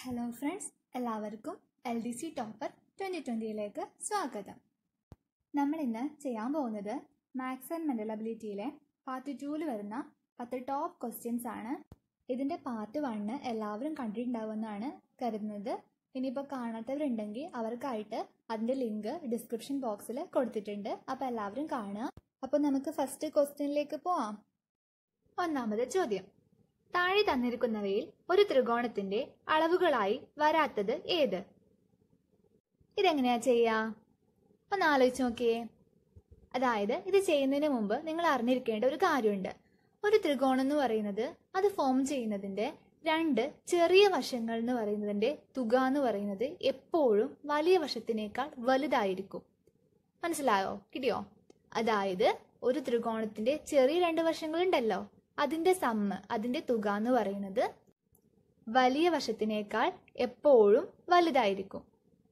hello friends എല്ലാവർക്കും L D C topper twenty ട്വൻ്റിയിലേക്ക് സ്വാഗതം നമ്മൾ ഇന്ന് ചെയ്യാൻ പോകുന്നത് മാത്സ് ആൻഡ് മെൻ്റൽ അബിലിറ്റിയിലെ പാർട്ട് ടൂവിൽ വരുന്ന പത്ത് ടോപ്പ് ക്വസ്റ്റ്യൻസ് ആണ് ഇതിൻ്റെ പാർട്ട് വണ്ണ് എല്ലാവരും കണ്ടിട്ടുണ്ടാവുമെന്നാണ് കരുതുന്നത് ഇനിയിപ്പോൾ കാണാത്തവരുണ്ടെങ്കിൽ അവർക്കായിട്ട് അതിൻ്റെ ലിങ്ക് ഡിസ്ക്രിപ്ഷൻ ബോക്സിൽ കൊടുത്തിട്ടുണ്ട് അപ്പോൾ എല്ലാവരും കാണുക അപ്പോൾ നമുക്ക് ഫസ്റ്റ് ക്വസ്റ്റ്യനിലേക്ക് പോവാം ഒന്നാമത് ചോദ്യം താഴെ തന്നിരിക്കുന്നവയിൽ ഒരു ത്രികോണത്തിന്റെ അളവുകളായി വരാത്തത് ഏത് ഇതെങ്ങനെയാ ചെയ്യാ ഒന്ന് ആലോചിച്ച് നോക്കിയേ അതായത് ഇത് ചെയ്യുന്നതിന് മുമ്പ് നിങ്ങൾ അറിഞ്ഞിരിക്കേണ്ട ഒരു കാര്യമുണ്ട് ഒരു ത്രികോണം എന്ന് പറയുന്നത് അത് ഫോം ചെയ്യുന്നതിന്റെ രണ്ട് ചെറിയ വശങ്ങൾ എന്ന് പറയുന്നതിന്റെ തുക എന്ന് പറയുന്നത് എപ്പോഴും വലിയ വശത്തിനേക്കാൾ വലുതായിരിക്കും മനസ്സിലായോ കിട്ടിയോ അതായത് ഒരു ത്രികോണത്തിന്റെ ചെറിയ രണ്ട് വശങ്ങളുണ്ടല്ലോ അതിന്റെ സമ്മ് അതിന്റെ തുക എന്ന് പറയുന്നത് വലിയ വശത്തിനേക്കാൾ എപ്പോഴും വലുതായിരിക്കും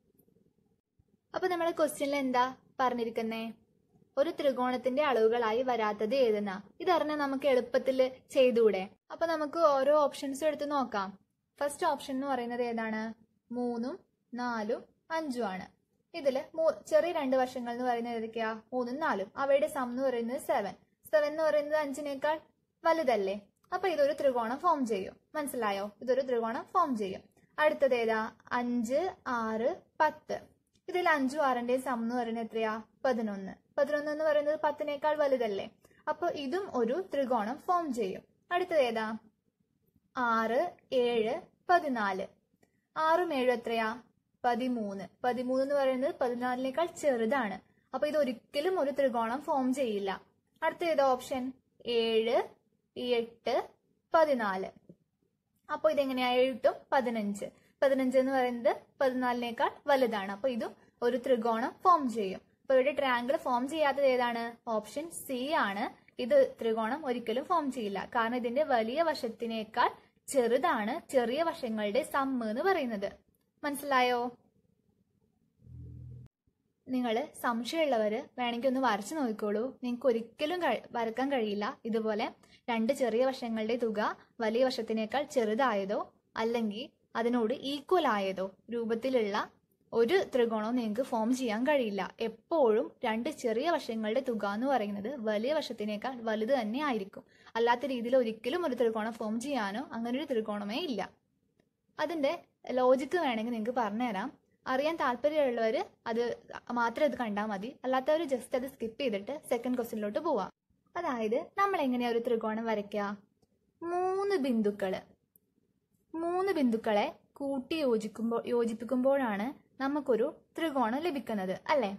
അപ്പൊ നമ്മുടെ ക്വസ്റ്റ്യനിൽ എന്താ പറഞ്ഞിരിക്കുന്നേ ഒരു ത്രികോണത്തിന്റെ അളവുകളായി വരാത്തത് ഏതെന്നാ ഇതറിഞ്ഞാൽ നമുക്ക് എളുപ്പത്തിൽ ചെയ്തൂടെ അപ്പൊ നമുക്ക് ഓരോ ഓപ്ഷൻസും എടുത്ത് നോക്കാം ഫസ്റ്റ് ഓപ്ഷൻ എന്ന് പറയുന്നത് ഏതാണ് മൂന്നും നാലും അഞ്ചും ആണ് ഇതില് മൂ- ചെറിയ രണ്ട് വശങ്ങൾ എന്ന് പറയുന്നത് ഏതൊക്കെയാ മൂന്നും നാലും അവയുടെ സം എന്ന് പറയുന്നത് സെവൻ സെവൻ എന്ന് പറയുന്നത് അഞ്ചിനേക്കാൾ വലുതല്ലേ അപ്പൊ ഇതൊരു ത്രികോണം ഫോം ചെയ്യും മനസ്സിലായോ ഇതൊരു ത്രികോണം ഫോം ചെയ്യും അടുത്തത് ഏതാ അഞ്ച് ആറ് പത്ത് ഇതിൽ അഞ്ചും ആറിന്റെയും സം എന്ന് പറയുന്നത് എത്രയാ പതിനൊന്ന് പതിനൊന്ന് എന്ന് പറയുന്നത് പത്തിനേക്കാൾ വലുതല്ലേ അപ്പൊ ഇതും ഒരു ത്രികോണം ഫോം ചെയ്യും അടുത്തത് ഏതാ ആറ് ഏഴ് പതിനാല് ആറും ഏഴും എത്രയാ പതിമൂന്ന് പതിമൂന്ന് എന്ന് പറയുന്നത് പതിനാലിനേക്കാൾ ചെറുതാണ് അപ്പൊ ഇത് ഒരിക്കലും ഒരു ത്രികോണം ഫോം ചെയ്യില്ല അടുത്ത ഏതാ ഓപ്ഷൻ ഏഴ് എട്ട് പതിനാല് അപ്പൊ ഇതെങ്ങനെയാ എട്ടും പതിനഞ്ച് പതിനഞ്ച് എന്ന് പറയുന്നത് പതിനാലിനേക്കാൾ വലുതാണ് അപ്പൊ ഇതും ഒരു ത്രികോണം ഫോം ചെയ്യും അപ്പൊ ഇവിടെ ട്രയാങ്കിൾ ഫോം ചെയ്യാത്തത് ഏതാണ് ഓപ്ഷൻ സി ആണ് ഇത് ത്രികോണം ഒരിക്കലും ഫോം ചെയ്യില്ല കാരണം ഇതിന്റെ വലിയ വശത്തിനേക്കാൾ ചെറുതാണ് ചെറിയ വശങ്ങളുടെ സമ്മ് എന്ന് പറയുന്നത് മനസ്സിലായോ നിങ്ങൾ സംശയമുള്ളവർ വേണമെങ്കിൽ ഒന്ന് വരച്ചു നോക്കിക്കോളൂ നിങ്ങൾക്ക് ഒരിക്കലും കഴി- വരക്കാൻ കഴിയില്ല ഇതുപോലെ രണ്ട് ചെറിയ വശങ്ങളുടെ തുക വലിയ വശത്തിനേക്കാൾ ചെറുതായതോ അല്ലെങ്കിൽ അതിനോട് ഈക്വൽ ആയതോ രൂപത്തിലുള്ള ഒരു ത്രികോണവും നിങ്ങൾക്ക് ഫോം ചെയ്യാൻ കഴിയില്ല എപ്പോഴും രണ്ട് ചെറിയ വശങ്ങളുടെ തുക എന്ന് പറയുന്നത് വലിയ വശത്തിനേക്കാൾ വലുത് തന്നെ ആയിരിക്കും അല്ലാത്ത രീതിയിൽ ഒരിക്കലും ഒരു ത്രികോണം ഫോം ചെയ്യാനോ അങ്ങനെ ഒരു ത്രികോണമേ ഇല്ല അതിന്റെ ലോജിക്ക് വേണമെങ്കിൽ നിങ്ങൾക്ക് പറഞ്ഞുതരാം അറിയാൻ താല്പര്യമുള്ളവർ അത് മാത്രം ഇത് കണ്ടാൽ മതി അല്ലാത്തവർ ജസ്റ്റ് അത് സ്കിപ്പ് ചെയ്തിട്ട് സെക്കൻഡ് ക്വസ്റ്റ്യനിലോട്ട് പോവാം അതായത് നമ്മൾ എങ്ങനെയാ ഒരു ത്രികോണം വരയ്ക്കുക മൂന്ന് ബിന്ദുക്കള് മൂന്ന് ബിന്ദുക്കളെ കൂട്ടി യോജിക്കുമ്പോൾ യോജിപ്പിക്കുമ്പോഴാണ് നമുക്കൊരു ത്രികോണം ലഭിക്കുന്നത് അല്ലേ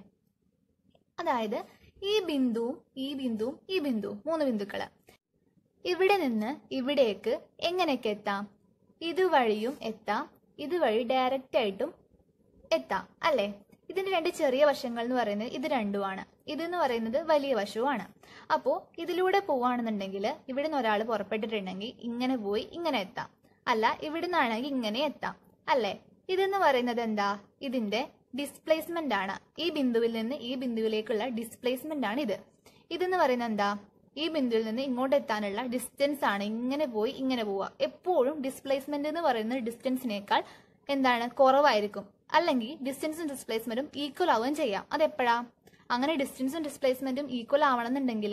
അതായത് ഈ ബിന്ദുവും ഈ ബിന്ദുവും ഈ ബിന്ദുവും മൂന്ന് ബിന്ദുക്കള് ഇവിടെ നിന്ന് ഇവിടേക്ക് എങ്ങനെയൊക്കെ എത്താം ഇതുവഴിയും എത്താം ഇതുവഴി ഡയറക്റ്റ് ആയിട്ടും എത്താം അല്ലേ ഇതിന്റെ രണ്ട് ചെറിയ വശങ്ങൾ എന്ന് പറയുന്നത് ഇത് രണ്ടുമാണ് ഇതെന്ന് പറയുന്നത് വലിയ വശവുമാണ് അപ്പോൾ ഇതിലൂടെ പോവുകയാണെന്നുണ്ടെങ്കിൽ ഇവിടെ നിന്ന് ഒരാൾ പുറപ്പെട്ടിട്ടുണ്ടെങ്കിൽ ഇങ്ങനെ പോയി ഇങ്ങനെ എത്താം അല്ല ഇവിടെ നിന്നാണെങ്കിൽ ഇങ്ങനെ എത്താം അല്ലേ ഇതെന്ന് പറയുന്നത് എന്താ ഇതിന്റെ ഡിസ്പ്ലേസ്മെന്റ് ആണ് ഈ ബിന്ദുവിൽ നിന്ന് ഈ ബിന്ദുവിലേക്കുള്ള ഡിസ്പ്ലേസ്മെന്റ് ആണ് ഇത് ഇതെന്ന് പറയുന്നത് എന്താ ഈ ബിന്ദുവിൽ നിന്ന് ഇങ്ങോട്ട് എത്താനുള്ള ഡിസ്റ്റൻസ് ആണ് ഇങ്ങനെ പോയി ഇങ്ങനെ പോവുക എപ്പോഴും ഡിസ്പ്ലേസ്മെന്റ് എന്ന് പറയുന്ന ഡിസ്റ്റൻസിനേക്കാൾ എന്താണ് കുറവായിരിക്കും അല്ലെങ്കിൽ ഡിസ്റ്റൻസും ഡിസ്പ്ലേസ്മെന്റും ഈക്വൽ ആവുകയും ചെയ്യാം അതെപ്പോഴാ അങ്ങനെ ഡിസ്റ്റൻസും ഡിസ്പ്ലേസ്മെന്റും ഈക്വൽ ആവണമെന്നുണ്ടെങ്കിൽ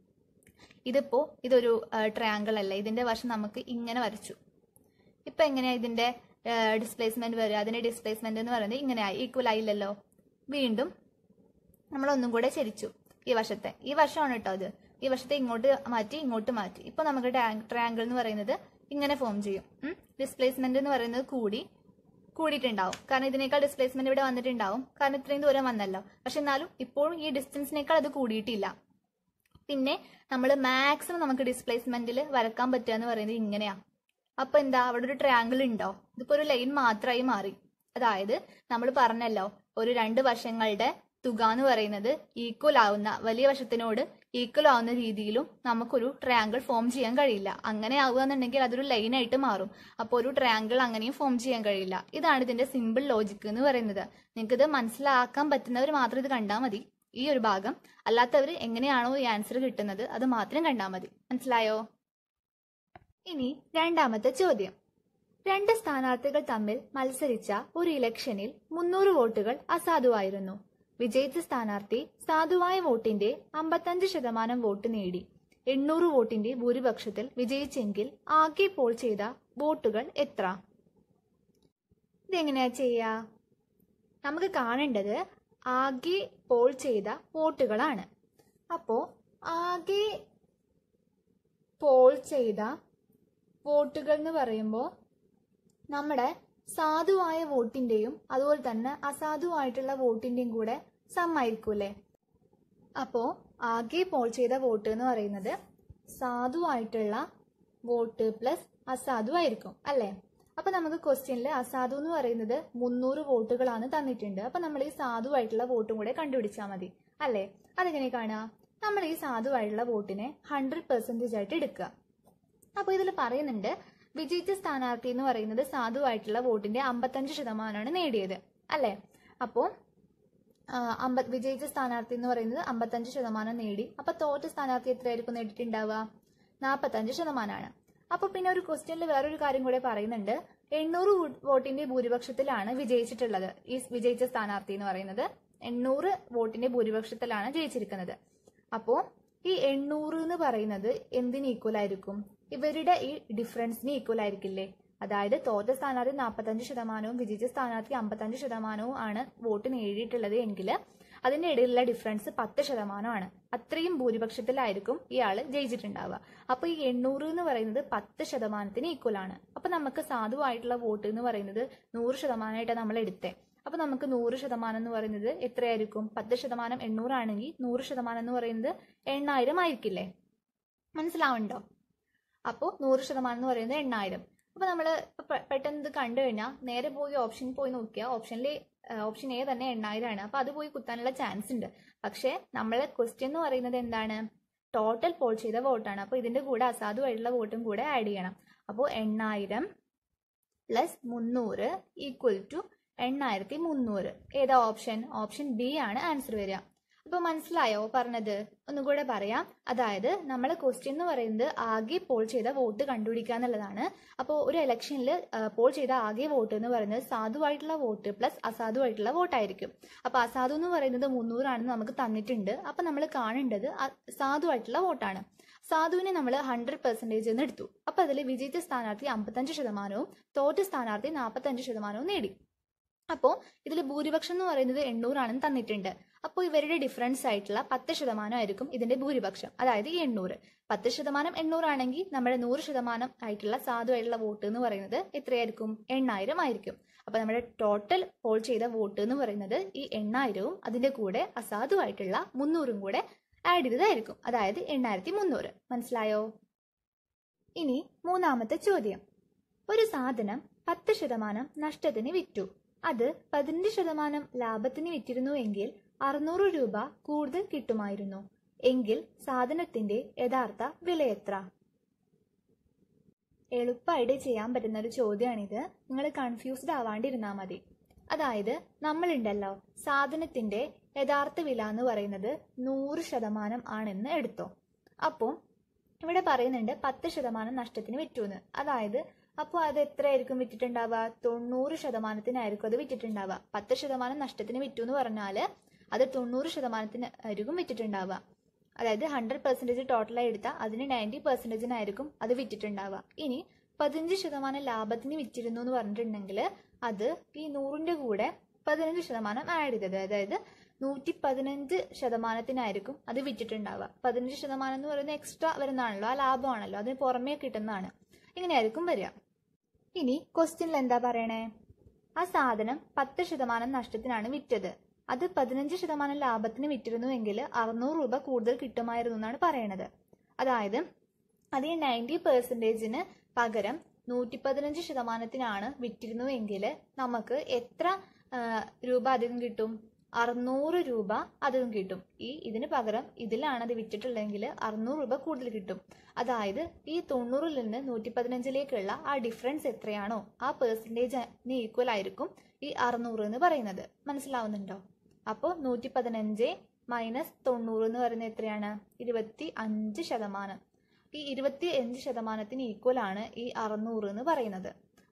ഇതിപ്പോ ഇതൊരു ട്രയാങ്കിൾ അല്ല ഇതിന്റെ വശം നമുക്ക് ഇങ്ങനെ വരച്ചു ഇപ്പൊ എങ്ങനെയാ ഇതിന്റെ ഡിസ്പ്ലേസ്മെന്റ് വരിക അതിന്റെ ഡിസ്പ്ലേസ്മെന്റ് എന്ന് പറയുന്നത് ഇങ്ങനെ ആയി ഈക്വൽ ആയില്ലല്ലോ വീണ്ടും നമ്മൾ ഒന്നും കൂടെ ചരിച്ചു ഈ വശത്തെ ഈ വശമാണ് കേട്ടോ അത് ഈ വശത്തെ ഇങ്ങോട്ട് മാറ്റി ഇങ്ങോട്ട് മാറ്റി ഇപ്പൊ നമുക്ക് ട്രയാങ്കിൾ എന്ന് പറയുന്നത് ഇങ്ങനെ ഫോം ചെയ്യും ഡിസ്പ്ലേസ്മെന്റ് എന്ന് പറയുന്നത് കൂടി കൂടിയിട്ടുണ്ടാവും കാരണം ഇതിനേക്കാൾ ഡിസ്പ്ലേസ്മെന്റ് ഇവിടെ വന്നിട്ടുണ്ടാവും കാരണം ഇത്രയും ദൂരം വന്നല്ലോ പക്ഷെ എന്നാലും ഇപ്പോഴും ഈ ഡിസ്റ്റൻസിനേക്കാൾ അത് കൂടിയിട്ടില്ല പിന്നെ നമ്മൾ മാക്സിമം നമുക്ക് ഡിസ്പ്ലേസ്മെന്റിൽ വരക്കാൻ പറ്റുക എന്ന് പറയുന്നത് ഇങ്ങനെയാ അപ്പൊ എന്താ അവിടെ ഒരു ട്രയാങ്കിൾ ഉണ്ടോ ഇതിപ്പോ ഒരു ലൈൻ മാത്രമായി മാറി അതായത് നമ്മൾ പറഞ്ഞല്ലോ ഒരു രണ്ട് വശങ്ങളുടെ തുക എന്ന് പറയുന്നത് ഈക്വൽ ആവുന്ന വലിയ വശത്തിനോട് ഈക്വൽ ആവുന്ന രീതിയിലും നമുക്കൊരു ട്രയാങ്കിൾ ഫോം ചെയ്യാൻ കഴിയില്ല അങ്ങനെ ആവുക എന്നുണ്ടെങ്കിൽ അതൊരു ലൈൻ ആയിട്ട് മാറും അപ്പോൾ ഒരു ട്രയാങ്കിൾ അങ്ങനെയും ഫോം ചെയ്യാൻ കഴിയില്ല ഇതാണ് ഇതിന്റെ സിമ്പിൾ ലോജിക്ക് എന്ന് പറയുന്നത് നിങ്ങൾക്ക് ഇത് മനസ്സിലാക്കാൻ പറ്റുന്നവർ മാത്രം ഇത് കണ്ടാൽ മതി ഈ ഒരു ഭാഗം അല്ലാത്തവർ എങ്ങനെയാണോ ഈ ആൻസർ കിട്ടുന്നത് അത് മാത്രം കണ്ടാൽ മതി മനസ്സിലായോ ഇനി രണ്ടാമത്തെ ചോദ്യം രണ്ട് സ്ഥാനാർത്ഥികൾ തമ്മിൽ മത്സരിച്ച ഒരു ഇലക്ഷനിൽ മുന്നൂറ് വോട്ടുകൾ അസാധുവായിരുന്നു വിജയിച്ച സ്ഥാനാർത്ഥി സാധുവായ വോട്ടിന്റെ അമ്പത്തഞ്ച് ശതമാനം വോട്ട് നേടി എണ്ണൂറ് വോട്ടിന്റെ ഭൂരിപക്ഷത്തിൽ വിജയിച്ചെങ്കിൽ ആകെ പോൾ ചെയ്ത വോട്ടുകൾ എത്ര ഇതെങ്ങനെയാ ചെയ്യാ നമുക്ക് കാണേണ്ടത് ആകെ പോൾ ചെയ്ത വോട്ടുകളാണ് അപ്പോൾ ആകെ പോൾ ചെയ്ത വോട്ടുകൾ എന്ന് പറയുമ്പോൾ നമ്മുടെ സാധുവായ വോട്ടിന്റെയും അതുപോലെ തന്നെ അസാധുവായിട്ടുള്ള വോട്ടിന്റെയും കൂടെ സമ്മായിരിക്കൂലേ അപ്പോൾ ആകെ പോൾ ചെയ്ത വോട്ട് എന്ന് പറയുന്നത് സാധുവായിട്ടുള്ള വോട്ട് പ്ലസ് അസാധു ആയിരിക്കും അല്ലേ അപ്പൊ നമുക്ക് ക്വസ്റ്റ്യനിൽ അസാധു എന്ന് പറയുന്നത് മുന്നൂറ് വോട്ടുകളാണ് തന്നിട്ടുണ്ട് അപ്പൊ നമ്മൾ ഈ സാധുവായിട്ടുള്ള വോട്ടും കൂടെ കണ്ടുപിടിച്ചാൽ മതി അല്ലേ അതെങ്ങനെ കാണുക നമ്മൾ ഈ സാധുവായിട്ടുള്ള വോട്ടിനെ ഹൺഡ്രഡ് പെർസെൻറ്റേജ് ആയിട്ട് എടുക്കുക അപ്പോൾ ഇതിൽ പറയുന്നുണ്ട് വിജയിച്ച സ്ഥാനാർത്ഥി എന്ന് പറയുന്നത് സാധുവായിട്ടുള്ള വോട്ടിന്റെ അമ്പത്തഞ്ച് ശതമാനമാണ് നേടിയത് അല്ലേ അപ്പോൾ അമ്പ വിജയിച്ച സ്ഥാനാർത്ഥി എന്ന് പറയുന്നത് അമ്പത്തഞ്ച് ശതമാനം നേടി അപ്പൊ തോറ്റ സ്ഥാനാർത്ഥി എത്രയായിരിക്കും നേടിയിട്ടുണ്ടാവുക നാൽപ്പത്തഞ്ച് ശതമാനമാണ് അപ്പൊ പിന്നെ ഒരു ക്വസ്റ്റ്യനിൽ വേറൊരു കാര്യം കൂടെ പറയുന്നുണ്ട് എണ്ണൂറ് വോട്ടിന്റെ ഭൂരിപക്ഷത്തിലാണ് വിജയിച്ചിട്ടുള്ളത് ഈ വിജയിച്ച സ്ഥാനാർത്ഥി എന്ന് പറയുന്നത് എണ്ണൂറ് വോട്ടിന്റെ ഭൂരിപക്ഷത്തിലാണ് ജയിച്ചിരിക്കുന്നത് അപ്പോ ഈ എണ്ണൂറ് എന്ന് പറയുന്നത് എന്തിന് ഈക്വൽ ആയിരിക്കും ഇവരുടെ ഈ ഡിഫറൻസിന് ഈക്വൽ ആയിരിക്കില്ലേ അതായത് തോറ്റ സ്ഥാനാർത്ഥി നാൽപ്പത്തഞ്ച് ശതമാനവും വിജയിച്ച സ്ഥാനാർത്ഥി അമ്പത്തഞ്ച് ശതമാനവും ആണ് വോട്ട് നേടിയിട്ടുള്ളത് എങ്കിൽ അതിന്റെ ഇടയിലുള്ള ഡിഫറൻസ് പത്ത് ശതമാനമാണ് അത്രയും ഭൂരിപക്ഷത്തിലായിരിക്കും ഇയാൾ ജയിച്ചിട്ടുണ്ടാവുക അപ്പൊ ഈ എണ്ണൂറ് എന്ന് പറയുന്നത് പത്ത് ശതമാനത്തിന് ഈക്വൽ ആണ് അപ്പൊ നമുക്ക് സാധുവായിട്ടുള്ള വോട്ട് എന്ന് പറയുന്നത് നൂറ് ശതമാനമായിട്ടാണ് നമ്മൾ എടുത്തേ അപ്പൊ നമുക്ക് നൂറ് ശതമാനം എന്ന് പറയുന്നത് എത്രയായിരിക്കും പത്ത് ശതമാനം എണ്ണൂറാണെങ്കിൽ നൂറ് ശതമാനം എന്ന് പറയുന്നത് എണ്ണായിരം ആയിരിക്കില്ലേ മനസ്സിലാവുണ്ടോ അപ്പോൾ നൂറ് ശതമാനം എന്ന് പറയുന്നത് എണ്ണായിരം അപ്പൊ നമ്മൾ പെട്ടെന്ന് ഇത് കണ്ടു കഴിഞ്ഞാൽ നേരെ പോയി ഓപ്ഷൻ പോയി നോക്കിയാൽ ഓപ്ഷനിൽ ഓപ്ഷൻ എ തന്നെ എണ്ണായിരം ആണ് അപ്പൊ അത് പോയി കുത്താനുള്ള ചാൻസ് ഉണ്ട് പക്ഷേ നമ്മളെ ക്വസ്റ്റ്യൻ എന്ന് പറയുന്നത് എന്താണ് ടോട്ടൽ പോൾ ചെയ്ത വോട്ടാണ് അപ്പൊ ഇതിന്റെ കൂടെ അസാധുവായിട്ടുള്ള വോട്ടും കൂടെ ആഡ് ചെയ്യണം അപ്പോൾ എണ്ണായിരം പ്ലസ് മുന്നൂറ് ഈക്വൽ ടു എണ്ണായിരത്തി മുന്നൂറ് ഏതാ ഓപ്ഷൻ ഓപ്ഷൻ ബി ആണ് ആൻസർ വരിക അപ്പൊ മനസ്സിലായോ പറഞ്ഞത് ഒന്നുകൂടെ പറയാം അതായത് നമ്മളെ ക്വസ്റ്റ്യൻ എന്ന് പറയുന്നത് ആകെ പോൾ ചെയ്ത വോട്ട് കണ്ടുപിടിക്കുക എന്നുള്ളതാണ് അപ്പോൾ ഒരു ഇലക്ഷനിൽ പോൾ ചെയ്ത ആകെ വോട്ട് എന്ന് പറയുന്നത് സാധുവായിട്ടുള്ള വോട്ട് പ്ലസ് അസാധുവായിട്ടുള്ള വോട്ടായിരിക്കും അപ്പൊ അസാധു എന്ന് പറയുന്നത് മുന്നൂറാണെന്ന് നമുക്ക് തന്നിട്ടുണ്ട് അപ്പൊ നമ്മൾ കാണേണ്ടത് സാധുവായിട്ടുള്ള വോട്ടാണ് സാധുവിനെ നമ്മൾ ഹൺഡ്രഡ് പെർസെൻറ്റേജ് എന്ന് എടുത്തു അപ്പൊ അതിൽ വിജയിച്ച സ്ഥാനാർത്ഥി അമ്പത്തഞ്ച് ശതമാനവും തോറ്റ സ്ഥാനാർത്ഥി നാൽപ്പത്തഞ്ച് ശതമാനവും നേടി അപ്പോൾ ഇതിൽ ഭൂരിപക്ഷം എന്ന് പറയുന്നത് എണ്ണൂറാണെന്ന് തന്നിട്ടുണ്ട് അപ്പോൾ ഇവരുടെ ഡിഫറൻസ് ആയിട്ടുള്ള പത്ത് ശതമാനം ആയിരിക്കും ഇതിന്റെ ഭൂരിപക്ഷം അതായത് ഈ എണ്ണൂറ് പത്ത് ശതമാനം എണ്ണൂറാണെങ്കിൽ നമ്മുടെ നൂറ് ശതമാനം ആയിട്ടുള്ള സാധുവായിട്ടുള്ള വോട്ട് എന്ന് പറയുന്നത് എത്രയായിരിക്കും എണ്ണായിരം ആയിരിക്കും അപ്പൊ നമ്മുടെ ടോട്ടൽ പോൾ ചെയ്ത വോട്ട് എന്ന് പറയുന്നത് ഈ എണ്ണായിരവും അതിന്റെ കൂടെ അസാധുവായിട്ടുള്ള മുന്നൂറും കൂടെ ആഡ് ചെയ്തതായിരിക്കും അതായത് എണ്ണായിരത്തി മുന്നൂറ് മനസ്സിലായോ ഇനി മൂന്നാമത്തെ ചോദ്യം ഒരു സാധനം പത്ത് ശതമാനം നഷ്ടത്തിന് വിറ്റു അത് പതിനഞ്ച് ശതമാനം ലാഭത്തിന് വിറ്റിരുന്നു എങ്കിൽ അറുന്നൂറ് രൂപ കൂടുതൽ കിട്ടുമായിരുന്നു എങ്കിൽ സാധനത്തിന്റെ യഥാർത്ഥ വില എത്ര എളുപ്പമായിട്ട് ചെയ്യാൻ പറ്റുന്ന ഒരു ചോദ്യമാണിത് നിങ്ങൾ കൺഫ്യൂസ്ഡ് ആവാണ്ടിരുന്നാൽ മതി അതായത് നമ്മളുണ്ടല്ലോ സാധനത്തിന്റെ യഥാർത്ഥ വില എന്ന് പറയുന്നത് നൂറ് ശതമാനം ആണെന്ന് എടുത്തോ അപ്പോൾ ഇവിടെ പറയുന്നുണ്ട് പത്ത് ശതമാനം നഷ്ടത്തിന് വിറ്റുന്ന് അതായത് അപ്പോൾ അത് എത്രയായിരിക്കും വിറ്റിട്ടുണ്ടാവുക തൊണ്ണൂറ് ശതമാനത്തിനായിരിക്കും അത് വിറ്റിട്ടുണ്ടാവുക പത്ത് ശതമാനം നഷ്ടത്തിന് വിറ്റു എന്ന് പറഞ്ഞാൽ അത് തൊണ്ണൂറ് ശതമാനത്തിന് ആയിരിക്കും വിറ്റിട്ടുണ്ടാവുക അതായത് ഹൺഡ്രഡ് പെർസെൻറ്റേജ് ടോട്ടലായി എടുത്താൽ അതിന് നയൻറ്റി പെർസെൻറ്റേജിനായിരിക്കും അത് വിറ്റിട്ടുണ്ടാവുക ഇനി പതിനഞ്ച് ശതമാനം ലാഭത്തിന് വിറ്റിരുന്നു എന്ന് പറഞ്ഞിട്ടുണ്ടെങ്കിൽ അത് ഈ നൂറിന്റെ കൂടെ പതിനഞ്ച് ശതമാനം ആഡ് ചെയ്തത് അതായത് നൂറ്റി പതിനഞ്ച് ശതമാനത്തിനായിരിക്കും അത് വിറ്റിട്ടുണ്ടാവുക പതിനഞ്ച് ശതമാനം എന്ന് പറയുന്നത് എക്സ്ട്രാ വരുന്നതാണല്ലോ ആ ലാഭമാണല്ലോ അതിന് പുറമേ കിട്ടുന്നതാണ് ഇങ്ങനെയായിരിക്കും വരിക ഇനി ക്വസ്റ്റ്യനിൽ എന്താ പറയണേ ആ സാധനം പത്ത് ശതമാനം നഷ്ടത്തിനാണ് വിറ്റത് അത് പതിനഞ്ച് ശതമാനം ലാഭത്തിന് വിറ്റിരുന്നുവെങ്കിൽ അറുന്നൂറ് രൂപ കൂടുതൽ കിട്ടുമായിരുന്നു എന്നാണ് പറയണത് അതായത് അത് ഈ നയൻറ്റി പെർസെൻറ്റേജിന് പകരം നൂറ്റി പതിനഞ്ച് ശതമാനത്തിനാണ് വിറ്റിരുന്നുവെങ്കിൽ നമുക്ക് എത്ര രൂപ അധികം കിട്ടും അറുന്നൂറ് രൂപ അധികം കിട്ടും ഈ ഇതിന് പകരം ഇതിലാണ് അത് വിറ്റിട്ടുള്ളതെങ്കിൽ അറുന്നൂറ് രൂപ കൂടുതൽ കിട്ടും അതായത് ഈ തൊണ്ണൂറിൽ നിന്ന് നൂറ്റി പതിനഞ്ചിലേക്കുള്ള ആ ഡിഫറൻസ് എത്രയാണോ ആ പെർസെൻറ്റേജിന് ഈക്വൽ ആയിരിക്കും ഈ അറുന്നൂറ് എന്ന് പറയുന്നത് മനസ്സിലാവുന്നുണ്ടോ അപ്പോൾ നൂറ്റി പതിനഞ്ച് മൈനസ് തൊണ്ണൂറ് എന്ന് പറയുന്നത് എത്രയാണ് ഇരുപത്തി അഞ്ച് ശതമാനം ഈ ഇരുപത്തി അഞ്ച് ശതമാനത്തിന് ഈക്വൽ ആണ് ഈ അറുന്നൂറ് എന്ന് പറയുന്നത്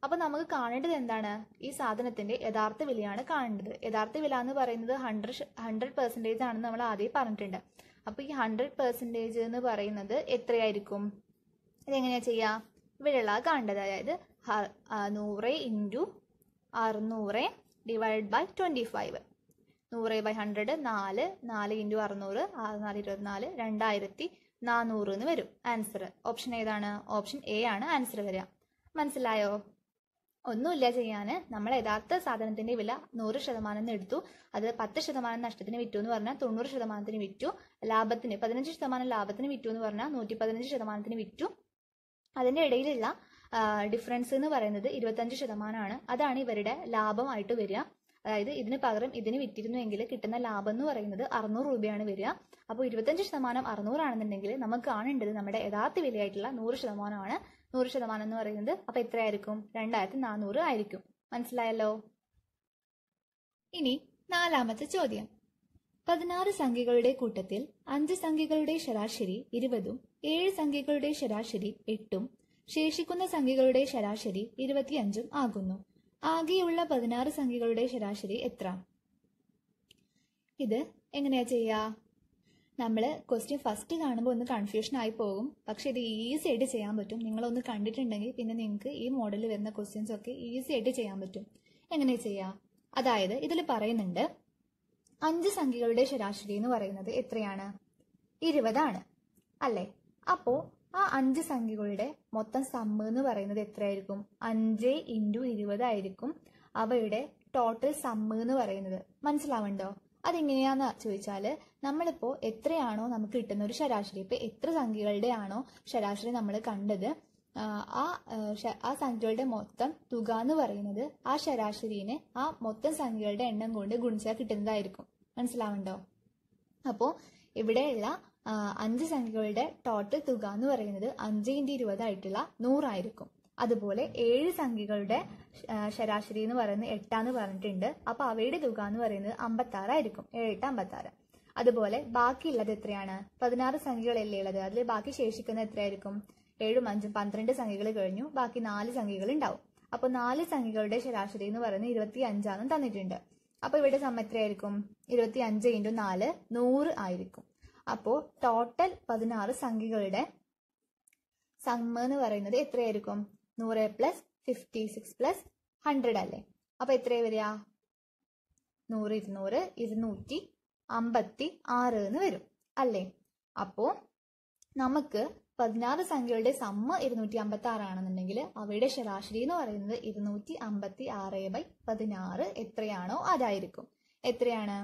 അപ്പൊ നമുക്ക് കാണേണ്ടത് എന്താണ് ഈ സാധനത്തിന്റെ യഥാർത്ഥ വിലയാണ് കാണേണ്ടത് യഥാർത്ഥ വില എന്ന് പറയുന്നത് ഹൺഡ്രഡ് ഹൺഡ്രഡ് പെർസെൻറ്റേജ് ആണെന്ന് നമ്മൾ ആദ്യം പറഞ്ഞിട്ടുണ്ട് അപ്പൊ ഈ ഹൺഡ്രഡ് പെർസെൻറ്റേജ് എന്ന് പറയുന്നത് എത്രയായിരിക്കും ഇതെങ്ങനെയാ ചെയ്യാ ഇവിടെയുള്ള കാണേണ്ടത് അതായത് ഹ- ആ, നൂറ് ഇൻറ്റു അറുന്നൂറ് ഡിവൈഡ് ബൈ ട്വൻറ്റി ഫൈവ് നൂറ് ബൈ ഹൺഡ്രഡ് നാല് നാല് ഇൻറ്റു അറുന്നൂറ് ആറ് നാല് ഇരുപത്തിനാല് രണ്ടായിരത്തി നാനൂറ് എന്ന് വരും ആൻസർ ഓപ്ഷൻ ഏതാണ് ഓപ്ഷൻ എ ആണ് ആൻസർ വരിക മനസ്സിലായോ ഒന്നുമില്ല ചെയ്യാന് നമ്മൾ യഥാർത്ഥ സാധനത്തിന്റെ വില നൂറ് ശതമാനം എന്ന് എടുത്തു അത് പത്ത് ശതമാനം നഷ്ടത്തിന് വിറ്റു എന്ന് പറഞ്ഞാൽ തൊണ്ണൂറ് ശതമാനത്തിന് വിറ്റു ലാഭത്തിന് പതിനഞ്ച് ശതമാനം ലാഭത്തിന് വിറ്റു എന്ന് പറഞ്ഞാൽ നൂറ്റി പതിനഞ്ച് ശതമാനത്തിന് വിറ്റു അതിന്റെ ഇടയിലുള്ള ഡിഫറൻസ് എന്ന് പറയുന്നത് ഇരുപത്തഞ്ച് ശതമാനമാണ് അതാണ് ഇവരുടെ ലാഭമായിട്ട് വരിക അതായത് ഇതിന് പകരം ഇതിന് വിറ്റിരുന്നുവെങ്കിൽ കിട്ടുന്ന ലാഭം എന്ന് പറയുന്നത് അറുന്നൂറ് രൂപയാണ് വരിക അപ്പോൾ ഇരുപത്തഞ്ച് ശതമാനം അറുന്നൂറാണെന്നുണ്ടെങ്കിൽ നമുക്ക് കാണേണ്ടത് നമ്മുടെ യഥാർത്ഥ വിലയായിട്ടുള്ള നൂറ് ശതമാനമാണ് നൂറ് ശതമാനം എന്ന് പറയുന്നത് അപ്പൊ എത്രയായിരിക്കും രണ്ടായിരത്തി നാനൂറ് ആയിരിക്കും മനസ്സിലായല്ലോ ഇനി നാലാമത്തെ ചോദ്യം പതിനാറ് സംഖ്യകളുടെ കൂട്ടത്തിൽ അഞ്ച് സംഖ്യകളുടെ ശരാശരി ഇരുപതും ഏഴ് സംഖ്യകളുടെ ശരാശരി എട്ടും ശേഷിക്കുന്ന സംഖ്യകളുടെ ശരാശരി ഇരുപത്തിയഞ്ചും ആകുന്നു ആകെയുള്ള പതിനാറ് സംഖ്യകളുടെ ശരാശരി എത്ര ഇത് എങ്ങനെയാ ചെയ്യാ നമ്മൾ ക്വസ്റ്റ്യൻ ഫസ്റ്റ് കാണുമ്പോൾ ഒന്ന് കൺഫ്യൂഷൻ ആയി പോകും പക്ഷെ ഇത് ഈസി ആയിട്ട് ചെയ്യാൻ പറ്റും നിങ്ങളൊന്ന് കണ്ടിട്ടുണ്ടെങ്കിൽ പിന്നെ നിങ്ങൾക്ക് ഈ മോഡലിൽ വരുന്ന ക്വസ്റ്റ്യൻസ് ഒക്കെ ഈസി ആയിട്ട് ചെയ്യാൻ പറ്റും എങ്ങനെ ചെയ്യാം അതായത് ഇതിൽ പറയുന്നുണ്ട് അഞ്ച് സംഖ്യകളുടെ ശരാശരി എന്ന് പറയുന്നത് എത്രയാണ് ഇരുപതാണ് അല്ലേ അപ്പോ ആ അഞ്ച് സംഖ്യകളുടെ മൊത്തം സമ്മ് എന്ന് പറയുന്നത് എത്രയായിരിക്കും അഞ്ച് ഇൻറ്റു ഇരുപതായിരിക്കും അവയുടെ ടോട്ടൽ സമ്മ് എന്ന് പറയുന്നത് മനസ്സിലാവുണ്ടോ അതെങ്ങനെയാന്ന് ചോദിച്ചാൽ നമ്മളിപ്പോ എത്രയാണോ നമുക്ക് കിട്ടുന്ന ഒരു ശരാശരി ഇപ്പൊ എത്ര സംഖ്യകളുടെ ആണോ ശരാശരി നമ്മൾ കണ്ടത് ആ, ആ ആ, ശ- ആ സംഖ്യകളുടെ മൊത്തം തുക എന്ന് പറയുന്നത് ആ ശരാശരിനെ ആ മൊത്തം സംഖ്യകളുടെ എണ്ണം കൊണ്ട് ഗുണിച്ചാൽ കിട്ടുന്നതായിരിക്കും മനസ്സിലാവുണ്ടോ അപ്പോൾ ഇവിടെയുള്ള ആ, അഞ്ച് സംഖ്യകളുടെ ടോട്ടൽ തുക എന്ന് പറയുന്നത് അഞ്ച് ഇൻറ്റു ഇരുപതായിട്ടുള്ള നൂറായിരിക്കും അതുപോലെ ഏഴ് സംഖ്യകളുടെ ആ, ശരാശരി എന്ന് പറയുന്നത് എട്ടാന്ന് പറഞ്ഞിട്ടുണ്ട് അപ്പൊ അവയുടെ തുക എന്ന് പറയുന്നത് അമ്പത്തി ആറായിരിക്കും ഏഴ് എട്ട് അമ്പത്തി ആറ് അതുപോലെ ബാക്കിയുള്ളത് എത്രയാണ് പതിനാറ് സംഖ്യകളല്ലേ ഉള്ളത് അതിൽ ബാക്കി ശേഷിക്കുന്ന എത്രയായിരിക്കും ഏഴും അഞ്ചും പന്ത്രണ്ട് സംഖ്യകൾ കഴിഞ്ഞു ബാക്കി നാല് സംഖ്യകൾ ഉണ്ടാവും അപ്പൊ നാല് സംഖ്യകളുടെ ശരാശരി എന്ന് പറയുന്നത് ഇരുപത്തി അഞ്ചാണെന്ന് തന്നിട്ടുണ്ട് അപ്പൊ ഇവിടെ സമ്മ എത്രയായിരിക്കും ഇരുപത്തി അഞ്ച് ഇൻറ്റു നാല് നൂറ് ആയിരിക്കും അപ്പോൾ ടോട്ടൽ പതിനാറ് സംഖ്യകളുടെ സമ്മ എന്ന് പറയുന്നത് എത്രയായിരിക്കും നൂറ് plus fifty six plus hundred അല്ലേ അപ്പൊ എത്രയാ വരിക നൂറ് ഇരുന്നൂറ് ഇരുന്നൂറ്റി അമ്പത്തി ആറ് എന്ന് വരും അല്ലേ അപ്പോ നമുക്ക് പതിനാറ് സംഖ്യകളുടെ സമ്മ ഇരുന്നൂറ്റി അമ്പത്തി ആറാണെന്നുണ്ടെങ്കിൽ അവയുടെ ശരാശരി എന്ന് പറയുന്നത് ഇരുന്നൂറ്റി അമ്പത്തി ആറ് ബൈ പതിനാറ് എത്രയാണോ അതായിരിക്കും എത്രയാണ്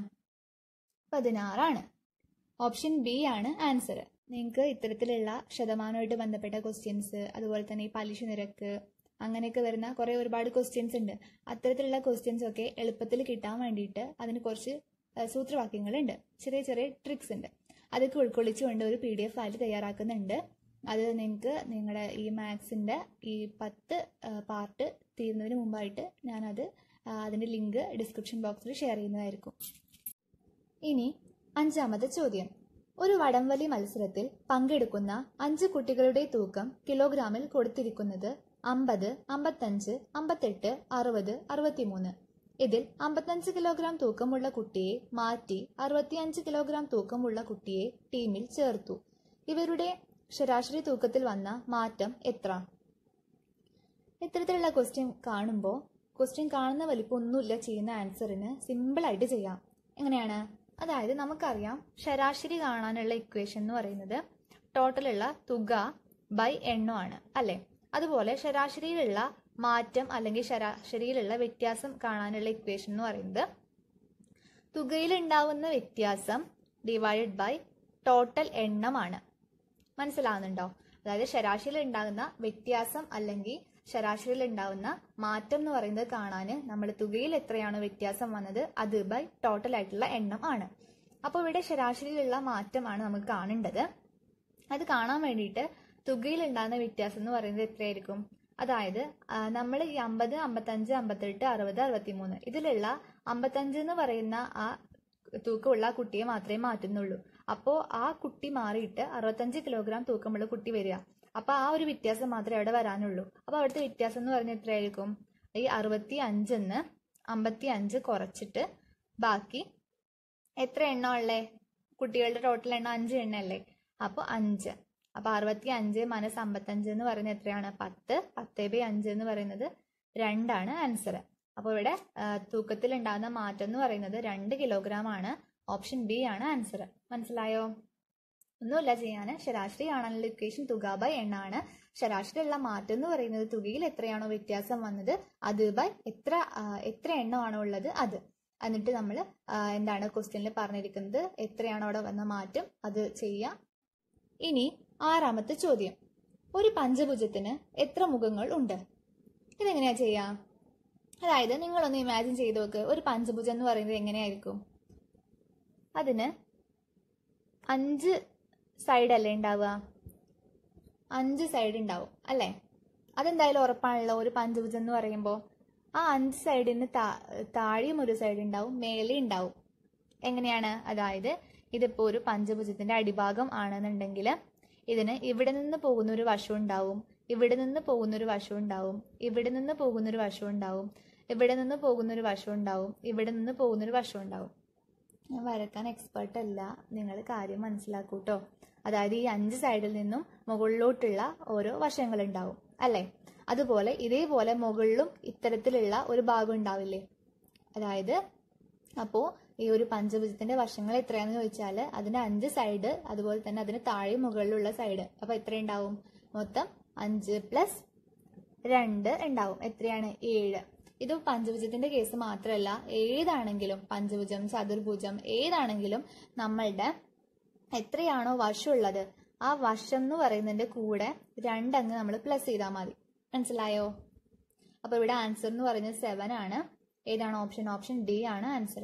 പതിനാറാണ് ഓപ്ഷൻ ബി ആണ് ആൻസർ നിങ്ങൾക്ക് ഇത്തരത്തിലുള്ള ശതമാനമായിട്ട് ബന്ധപ്പെട്ട ക്വസ്റ്റ്യൻസ് അതുപോലെ തന്നെ ഈ പലിശ നിരക്ക് അങ്ങനെയൊക്കെ വരുന്ന കുറെ ഒരുപാട് ക്വസ്റ്റ്യൻസ് ഉണ്ട് അത്തരത്തിലുള്ള ക്വസ്റ്റ്യൻസ് ഒക്കെ എളുപ്പത്തിൽ കിട്ടാൻ വേണ്ടിയിട്ട് അതിന് കുറച്ച് ആ, സൂത്രവാക്യങ്ങളുണ്ട് ചെറിയ ചെറിയ ട്രിക്സ് ഉണ്ട് അതൊക്കെ ഉൾക്കൊള്ളിച്ചുകൊണ്ട് ഒരു പി ഡി എഫ് ഫയൽ തയ്യാറാക്കുന്നുണ്ട് അത് നിങ്ങൾക്ക് നിങ്ങളുടെ ഈ മാത്സിന്റെ ഈ പത്ത് പാർട്ട് തീരുന്നതിന് മുമ്പായിട്ട് ഞാനത് ആ, അതിന്റെ ലിങ്ക് ഡിസ്ക്രിപ്ഷൻ ബോക്സിൽ ഷെയർ ചെയ്യുന്നതായിരിക്കും ഇനി അഞ്ചാമത്തെ ചോദ്യം ഒരു വടംവലി മത്സരത്തിൽ പങ്കെടുക്കുന്ന അഞ്ച് കുട്ടികളുടെ തൂക്കം കിലോഗ്രാമിൽ കൊടുത്തിരിക്കുന്നത് അമ്പത് അമ്പത്തഞ്ച് അമ്പത്തെട്ട് അറുപത് അറുപത്തിമൂന്ന് ഇതിൽ അമ്പത്തഞ്ച് കിലോഗ്രാം തൂക്കമുള്ള കുട്ടിയെ മാറ്റി അറുപത്തിയഞ്ച് കിലോഗ്രാം തൂക്കമുള്ള കുട്ടിയെ ടീമിൽ ചേർത്തു ഇവരുടെ ശരാശരി തൂക്കത്തിൽ വന്ന മാറ്റം എത്ര ഇത്തരത്തിലുള്ള ക്വസ്റ്റ്യൻ കാണുമ്പോൾ ക്വസ്റ്റ്യൻ കാണുന്ന വലിപ്പം ഒന്നുമില്ല ചെയ്യുന്ന ആൻസറിന് സിമ്പിളായിട്ട് ചെയ്യാം എങ്ങനെയാണ് അതായത് നമുക്കറിയാം ശരാശരി കാണാനുള്ള ഇക്വേഷൻ എന്ന് പറയുന്നത് ടോട്ടലുള്ള തുക ബൈ എണ്ണമാണ് അല്ലെ അതുപോലെ ശരാശരിയിലുള്ള മാറ്റം അല്ലെങ്കിൽ ശരാശരിയിലുള്ള വ്യത്യാസം കാണാനുള്ള ഇക്വേഷൻ എന്ന് പറയുന്നത് തുകയിൽ ഉണ്ടാവുന്ന വ്യത്യാസം ഡിവൈഡഡ് ബൈ ടോട്ടൽ എണ്ണമാണ് മനസ്സിലാവുന്നുണ്ടോ അതായത് ശരാശരിയിൽ ഉണ്ടാകുന്ന വ്യത്യാസം അല്ലെങ്കിൽ ശരാശരിയിൽ ഉണ്ടാകുന്ന മാറ്റം എന്ന് പറയുന്നത് കാണാൻ നമ്മൾ തുകയിൽ എത്രയാണോ വ്യത്യാസം വന്നത് അത് ബൈ ടോട്ടൽ ആയിട്ടുള്ള എണ്ണം ആണ് അപ്പോൾ ഇവിടെ ശരാശരിയിലുള്ള മാറ്റമാണ് നമുക്ക് കാണേണ്ടത് അത് കാണാൻ വേണ്ടിയിട്ട് തുകയിൽ ഉണ്ടാകുന്ന വ്യത്യാസം എന്ന് പറയുന്നത് എത്രയായിരിക്കും അതായത് നമ്മൾ ഈ അമ്പത് അമ്പത്തഞ്ച് അമ്പത്തെട്ട് അറുപത് അറുപത്തിമൂന്ന് ഇതിലുള്ള അമ്പത്തഞ്ച് എന്ന് പറയുന്ന ആ തൂക്കമുള്ള ആ കുട്ടിയെ മാത്രമേ മാറ്റുന്നുള്ളൂ അപ്പോൾ ആ കുട്ടി മാറിയിട്ട് അറുപത്തഞ്ച് കിലോഗ്രാം തൂക്കമുള്ള കുട്ടി വരിക അപ്പൊ ആ ഒരു വ്യത്യാസം മാത്രമേ അവിടെ വരാനുള്ളൂ അപ്പൊ അവിടുത്തെ വ്യത്യാസം എന്ന് പറഞ്ഞാൽ എത്രയായിരിക്കും ഈ അറുപത്തി അഞ്ചെന്ന് അമ്പത്തി അഞ്ച് കുറച്ചിട്ട് ബാക്കി എത്ര എണ്ണം ഉള്ളേ കുട്ടികളുടെ ടോട്ടൽ എണ്ണം അഞ്ച് എണ്ണം അല്ലേ അപ്പോൾ അഞ്ച് അപ്പോൾ അറുപത്തി അഞ്ച് മനസ് അമ്പത്തഞ്ച് എന്ന് പറയുന്നത് എത്രയാണ് പത്ത് പത്ത് ബൈ അഞ്ച് എന്ന് പറയുന്നത് രണ്ടാണ് ആൻസർ അപ്പോൾ ഇവിടെ തൂക്കത്തിൽ ഉണ്ടാകുന്ന മാറ്റം എന്ന് പറയുന്നത് രണ്ട് കിലോഗ്രാം ആണ് ഓപ്ഷൻ ബി ആണ് ആൻസർ മനസ്സിലായോ ഒന്നുമില്ല ചെയ്യാൻ ശരാശരി കാണാനുള്ള ഇക്വേഷൻ തുക ബൈ എണ്ണാണ് ശരാശരിയുള്ള മാറ്റം എന്ന് പറയുന്നത് തുകയിൽ എത്രയാണോ വ്യത്യാസം വന്നത് അത് ബൈ എത്ര ആ, എത്ര എണ്ണമാണോ ഉള്ളത് അത് എന്നിട്ട് നമ്മൾ എന്താണ് ക്വസ്റ്റ്യനിൽ പറഞ്ഞിരിക്കുന്നത് എത്രയാണോ അവിടെ വന്ന മാറ്റം അത് ചെയ്യാം ഇനി ആറാമത്തെ ചോദ്യം ഒരു പഞ്ചഭുജത്തിന് എത്ര മുഖങ്ങൾ ഉണ്ട് ഇതെങ്ങനെയാ ചെയ്യാം അതായത് നിങ്ങളൊന്ന് ഇമാജിൻ ചെയ്ത് നോക്ക് ഒരു പഞ്ചഭുജം എന്ന് പറയുന്നത് എങ്ങനെയായിരിക്കും അതിന് അഞ്ച് സൈഡ് അല്ലേ ഉണ്ടാവുക അഞ്ച് സൈഡ് ഉണ്ടാവും അല്ലേ അതെന്തായാലും ഉറപ്പാണല്ലോ ഒരു പഞ്ചഭുജം എന്ന് പറയുമ്പോൾ ആ അഞ്ച് സൈഡിന് താ- താഴെയും ഒരു സൈഡ് ഉണ്ടാവും മേലെ ഉണ്ടാവും എങ്ങനെയാണ് അതായത് ഇതിപ്പോൾ ഒരു പഞ്ചഭുജത്തിന്റെ അടിഭാഗം ആണെന്നുണ്ടെങ്കിൽ ഇതിന് ഇവിടെ നിന്ന് പോകുന്ന ഒരു വശം ഉണ്ടാവും ഇവിടെ നിന്ന് പോകുന്ന ഒരു വശം ഉണ്ടാവും ഇവിടെ നിന്ന് പോകുന്ന ഒരു വശം ഉണ്ടാവും ഇവിടെ നിന്ന് പോകുന്ന ഒരു വശം ഉണ്ടാവും ഇവിടെ നിന്ന് പോകുന്ന ഒരു വശം ഉണ്ടാവും ഞാൻ വരക്കാൻ എക്സ്പേർട്ട് അല്ല നിങ്ങൾ കാര്യം മനസ്സിലാക്കൂ കേട്ടോ അതായത് ഈ അഞ്ച് സൈഡിൽ നിന്നും മുകളിലോട്ടുള്ള ഓരോ വശങ്ങൾ ഉണ്ടാവും അല്ലേ അതുപോലെ ഇതേപോലെ മുകളിലും ഇത്തരത്തിലുള്ള ഒരു ഭാഗം ഉണ്ടാവില്ലേ അതായത് അപ്പോൾ ഈ ഒരു പഞ്ചഭുജത്തിന്റെ വശങ്ങൾ എത്രയാണെന്ന് ചോദിച്ചാൽ അതിന്റെ അഞ്ച് സൈഡ് അതുപോലെ തന്നെ അതിന് താഴെ മുകളിലുള്ള സൈഡ് അപ്പൊ എത്ര ഉണ്ടാവും മൊത്തം അഞ്ച് പ്ലസ് രണ്ട് ഉണ്ടാവും എത്രയാണ് ഏഴ് ഇത് പഞ്ചഭുജത്തിന്റെ കേസ് മാത്രമല്ല ഏതാണെങ്കിലും പഞ്ചഭുജം ചതുർഭുജം ഏതാണെങ്കിലും നമ്മളുടെ എത്രയാണോ വശമുള്ളത് ആ വശം എന്ന് പറയുന്നതിന്റെ കൂടെ രണ്ടങ്ങ് നമ്മൾ പ്ലസ് ചെയ്താൽ മതി മനസ്സിലായോ അപ്പൊ ഇവിടെ ആൻസർ എന്ന് പറയുന്നത് സെവൻ ആണ് ഏതാണ് ഓപ്ഷൻ ഓപ്ഷൻ ഡി ആണ് ആൻസർ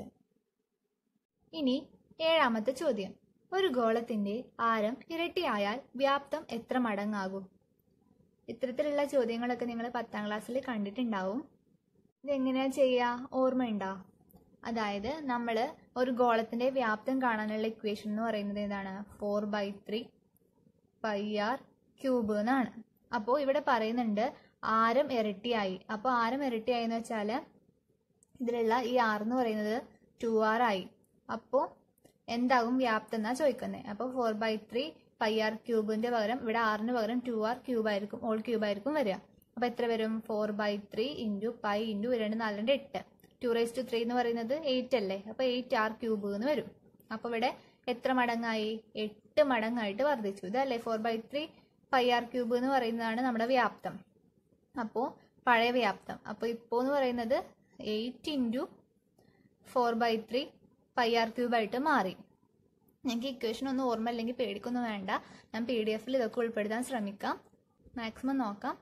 ഇനി ഏഴാമത്തെ ചോദ്യം ഒരു ഗോളത്തിന്റെ ആരം ഇരട്ടിയായാൽ വ്യാപ്തം എത്ര മടങ്ങാകും ഇത്തരത്തിലുള്ള ചോദ്യങ്ങളൊക്കെ നിങ്ങൾ പത്താം ക്ലാസ്സിൽ കണ്ടിട്ടുണ്ടാവും ഇതെങ്ങനെയാ ചെയ്യുക ഓർമ്മയുണ്ടോ അതായത് നമ്മൾ ഒരു ഗോളത്തിന്റെ വ്യാപ്തം കാണാനുള്ള ഇക്വേഷൻ എന്ന് പറയുന്നത് എന്താണ് four by three pi r cube എന്നാണ് അപ്പോൾ ഇവിടെ പറയുന്നുണ്ട് ആരം ഇരട്ടിയായി അപ്പോൾ ആരം ഇരട്ടിയായി എന്ന് വെച്ചാൽ ഇതിലുള്ള ഈ ആർ എന്ന് പറയുന്നത് ടു ആർ ആയി അപ്പോൾ എന്താകും വ്യാപ്തം എന്നാ ചോദിക്കുന്നത് അപ്പോൾ four by three pi r ക്യൂബിന്റെ പകരം ഇവിടെ ആറിന് പകരം ടു ആർ ക്യൂബ് ആയിരിക്കും ഓൾ ക്യൂബ് ആയിരിക്കും വരിക അപ്പോൾ എത്ര വരും four by three into pi into രണ്ട് നാല് രണ്ട് എട്ട് ടു റേസ് ടു ത്രീ എന്ന് പറയുന്നത് എയ്റ്റ് അല്ലേ അപ്പോൾ എയ്റ്റ് ആർ ക്യൂബ് എന്ന് വരും അപ്പോൾ ഇവിടെ എത്ര മടങ്ങായി എട്ട് മടങ്ങായിട്ട് വർദ്ധിച്ചു ഇതല്ലേ four by three pi r cube എന്ന് പറയുന്നതാണ് നമ്മുടെ വ്യാപ്തം അപ്പോൾ പഴയ വ്യാപ്തം അപ്പോൾ ഇപ്പോൾ എന്ന് പറയുന്നത് eight into four by three pi r cube ആയിട്ട് മാറി ഞങ്ങൾക്ക് ഇക്വേഷൻ ഒന്നും ഓർമ്മ അല്ലെങ്കിൽ പേടിക്കൊന്നും വേണ്ട ഞാൻ പി ഡി എഫിൽ ഇതൊക്കെ ഉൾപ്പെടുത്താൻ ശ്രമിക്കാം മാക്സിമം നോക്കാം